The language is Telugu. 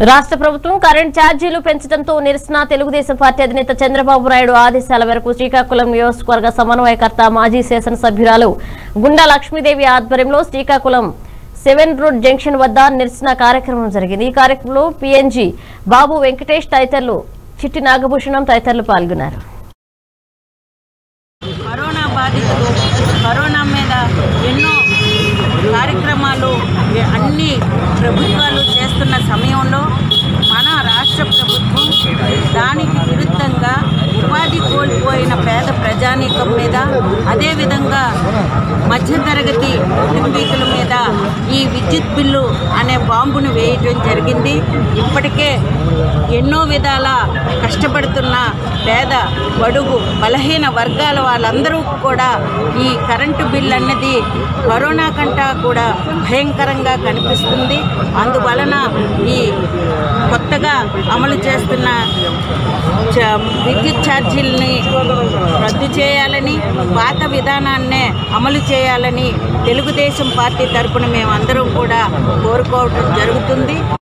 రాష్ట్ర ప్రభుత్వం కరెంట్ ఛార్జీలు పెంచడంతో నిరసన తెలుగుదేశం పార్టీ అధినేత చంద్రబాబు నాయుడు ఆదేశాల మేరకు శ్రీకాకుళం నియోజకవర్గ సమన్వయకర్త మాజీ శాసనసభ్యురాలు గుండా లక్ష్మీదేవి ఆధ్వర్యంలో శ్రీకాకుళం సెవెన్ రోడ్ జంక్షన్ వద్ద నిరసన కార్యక్రమం జరిగింది ఈ కార్యక్రమంలో పిఎన్జి బాబు వెంకటేష్ తదితరులు చిట్టి నాగభూషణం తదితరులు పాల్గొన్నారు కరోనా బాధితులు కరోనా మీద ఎన్నో కార్యక్రమాలు ఎ- అన్ని ప్రభుత్వాలు చేస్తున్న సమయంలో మన రాష్ట్ర ప్రభుత్వం దానికి విరుద్ధంగా ఉపాధి కోల్పోయిన పేద ప్రజానీకం మీద అదేవిధంగా మధ్యతరగతి కుటుంబీకుల మీద ఈ విద్యుత్ బిల్లు అనే బాంబును వేయటం జరిగింది ఇప్పటికే ఎన్నో విధాల కష్టపడుతున్న పేద బడుగు బలహీన వర్గాల వాళ్ళందరూ కూడా ఈ కరెంటు బిల్ అన్నది కరోనా కంటా కూడా భయంకరంగా కనిపిస్తుంది అందువలన ఈ కొత్తగా అమలు చేస్తున్న చ- విద్యుత్ ఛార్జీలని రద్దు చేయాలని పాత విధానాన్నే అమలు చేయాలని తెలుగుదేశం పార్టీ తరపున మేమందరం కూడా కోరుకోవటం జరుగుతుంది